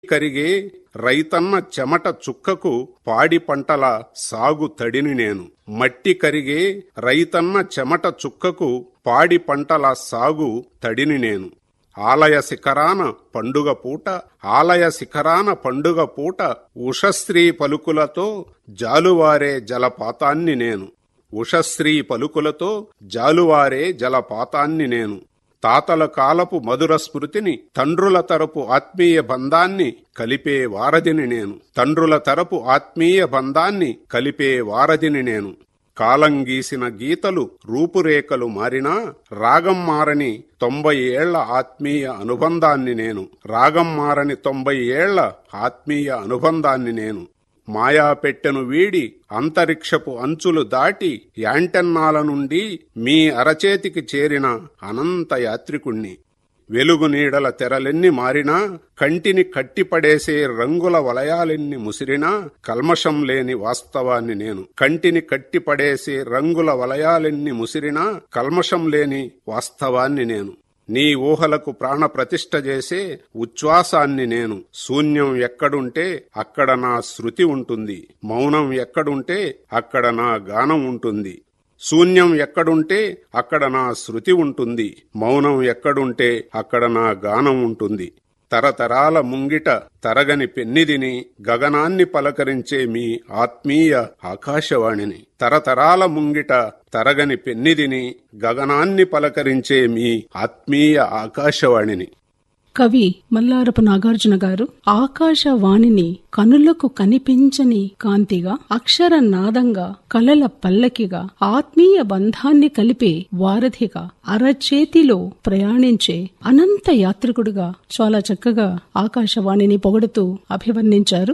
కరిగే రైతన్న చెమట చుక్కకు పాడి పంటల సాగు తడిని నేను మట్టి కరిగే రైతన్న చెమట చుక్కకు పాడి పంటల సాగు తడిని నేను ఆలయ శిఖరాన పండుగ పూట ఆలయ శిఖరాన పండుగ పూట ఉషశ్రీ పలుకులతో జాలువారే జలపాతాన్ని నేను ఉషశ్రీ పలుకులతో జాలువారే జలపాతాన్ని నేను తాతల కాలపు మధుర స్మృతిని తండ్రుల తరపు ఆత్మీయ బంధాన్ని కలిపే వారధిని నేను తండ్రుల తరపు ఆత్మీయ బంధాన్ని కలిపే వారధిని నేను కాలం గీసిన గీతలు రూపురేఖలు మారినా రాగం మారని తొంభై ఏళ్ల ఆత్మీయ అనుబంధాన్ని నేను రాగం మారని తొంభై ఏళ్ల ఆత్మీయ అనుబంధాన్ని నేను మాయా పెట్టెను వీడి అంతరిక్షపు అంచులు దాటి యాంటెన్నాల నుండి మీ అరచేతికి చేరిన అనంత యాత్రికుణ్ణి వెలుగు నీడల తెరలెన్ని మారినా కంటిని కట్టిపడేసే రంగుల వలయాలెన్ని ముసిరినా కల్మషం లేని వాస్తవాన్ని నేను కంటిని కట్టిపడేసే రంగుల వలయాలెన్ని ముసిరినా కల్మషం లేని వాస్తవాన్ని నేను నీ ఊహలకు ప్రాణ ప్రతిష్ఠ చేసే ఉచ్ఛ్వాసాన్ని నేను శూన్యం ఎక్కడుంటే అక్కడ నా శృతి ఉంటుంది మౌనం ఎక్కడుంటే అక్కడ నా గానం ఉంటుంది శూన్యం ఎక్కడుంటే అక్కడ నా శృతి ఉంటుంది మౌనం ఎక్కడుంటే అక్కడ నా గానం ఉంటుంది తరతరాల ముంగిట తరగని పెన్నిదిని గగనాన్ని పలకరించే మీ ఆత్మీయ ఆకాశవాణిని తరతరాల ముంగిట తరగని పెన్నిదిని గగనాన్ని పలకరించే మీ ఆత్మీయ ఆకాశవాణిని కవి మల్లారపు నాగార్జున గారు ఆకాశవాణిని కనులకు కనిపించని కాంతిగా అక్షర నాదంగా కలల పల్లకిగా ఆత్మీయ బంధాన్ని కలిపే వారధిగా అరచేతిలో ప్రయాణించే అనంత యాత్రికుడుగా చాలా చక్కగా ఆకాశవాణిని పొగడుతూ అభివర్ణించారు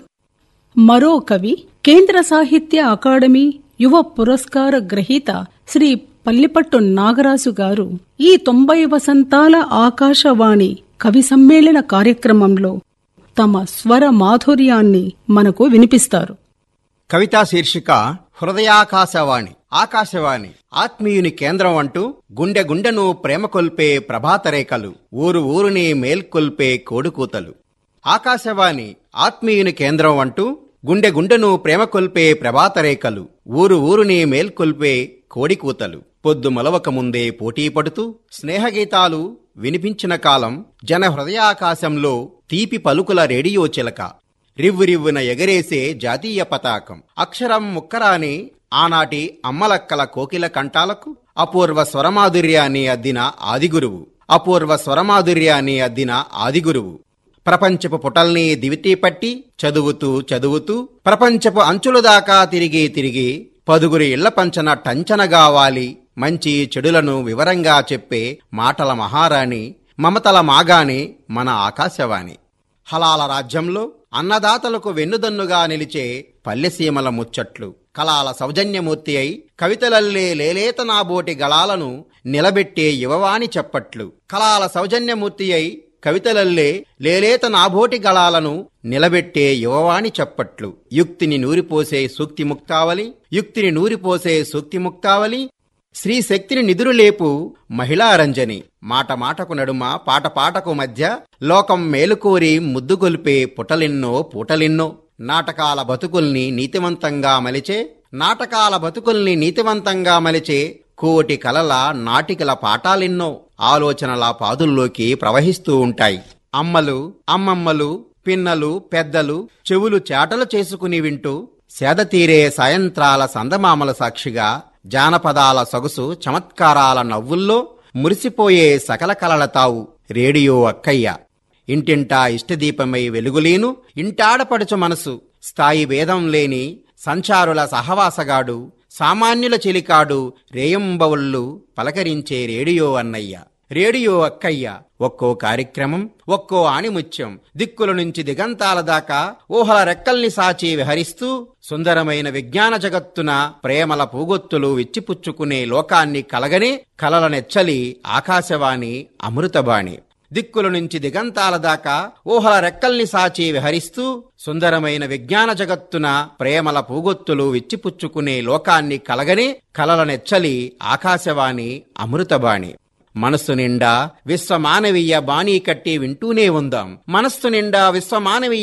మరో కవి కేంద్ర సాహిత్య అకాడమీ యువ పురస్కార గ్రహీత శ్రీ పల్లిపట్టు నాగరాజు గారు ఈ తొంభై వసంతాల ఆకాశవాణి కవి సమ్మేళన కార్యక్రమంలో తమ స్వర మాధుర్యాన్ని మనకు వినిపిస్తారు కవితా శీర్షిక హృదయాకాశవాణి ఆకాశవాణి ఆత్మీయుని కేంద్రం అంటూ గుండె గుండెను ప్రేమ కొల్పే ప్రభాతరేఖలు ఊరు ఊరుని మేల్కొల్పే కోడుకూతలు ఆకాశవాణి ఆత్మీయుని కేంద్రం అంటూ గుండె గుండెను ప్రేమ కొల్పే ప్రభాతరేఖలు ఊరు ఊరుని మేల్కొల్పే కోడికూతలు పొద్దు మొలవక ముందే పోటీ పడుతూ స్నేహగీతాలు వినిపించిన కాలం జన హృదయాకాశంలో తీపి పలుకుల రేడియో చిలక రివ్వు రివ్వున ఎగరేసే జాతీయ పతాకం అక్షరం ముక్కరాని ఆనాటి అమ్మలక్కల కోకిల కంఠాలకు అపూర్వ స్వరమాధుర్యాన్ని అద్దిన ఆదిగురువు అపూర్వ స్వరమాధుర్యాన్ని అద్దిన ఆదిగురువు ప్రపంచపు పుటల్ని దివిటీ పట్టి చదువుతూ చదువుతూ ప్రపంచపు అంచుల దాకా తిరిగి తిరిగి పదుగురి ఇళ్ల పంచన టంచనగా వాలి మంచి చెడులను వివరంగా చెప్పే మాటల మహారాణి మమతల మాగాని మన ఆకాశవాణి హలాల రాజ్యంలో అన్నదాతలకు వెన్నుదన్నుగా నిలిచే పల్లెసీమల ముచ్చట్లు కళాల సౌజన్యమూర్తి అయి కవితలల్లే లేలేత నాబోటి గళాలను నిలబెట్టే యువవాణి చెప్పట్లు కళాల సౌజన్యమూర్తి అయి కవితలల్లే లేలేత నాబోటి గళాలను నిలబెట్టే యువవాణి చెప్పట్లు యుక్తిని నూరిపోసే సూక్తి ముక్తావలి యుక్తిని నూరిపోసే సూక్తి ముక్తావలి శ్రీ శక్తిని నిదురులేపు మహిళా రంజని మాట మాటకు నడుమ పాట పాటకు మధ్య లోకం మేలుకోరి ముద్దుగొల్పే పుటలిన్నో పూటలిన్నో నాటకాల బతుకుల్ని నీతివంతంగా మలిచే నాటకాల బతుకుల్ని నీతివంతంగా మలిచే కోటి కలల నాటికల పాఠాలెన్నో ఆలోచనల పాదుల్లోకి ప్రవహిస్తూ ఉంటాయి అమ్మలు అమ్మమ్మలు పిన్నలు పెద్దలు చెవులు చేటలు చేసుకుని వింటూ సేదతీరే సాయంత్రాల సందమామల సాక్షిగా జానపదాల సొగసు చమత్కారాల నవ్వుల్లో మురిసిపోయే సకల కలల తావు రేడియో అక్కయ్య ఇంటింటా ఇష్టదీపమై వెలుగులేను ఇంటాడపడుచు మనసు స్థాయి భేదం లేని సంచారుల సహవాసగాడు సామాన్యుల చెలికాడు రేయంబవుళ్ళు పలకరించే రేడియో అన్నయ్య రేడియో అక్కయ్య ఒక్కో కార్యక్రమం ఒక్కో ఆణిముత్యం దిక్కుల నుంచి దిగంతాల దాకా ఊహల రెక్కల్ని సాచి విహరిస్తూ సుందరమైన విజ్ఞాన జగత్తున ప్రేమల పూగొత్తులు విచ్చిపుచ్చుకునే లోకాన్ని కలగనే కలల నెచ్చలి ఆకాశవాణి అమృతబాణి దిక్కుల నుంచి దిగంతాల దాకా ఊహల రెక్కల్ని సాచి విహరిస్తూ సుందరమైన విజ్ఞాన జగత్తున ప్రేమల పూగొత్తులు విచ్చిపుచ్చుకునే లోకాన్ని కలగనే కలల నెచ్చలి ఆకాశవాణి అమృతబాణి మనస్సు నిండా విశ్వమానవీయ బాణీ కట్టి వింటూనే ఉందాం మనస్సు నిండా విశ్వమానవీయ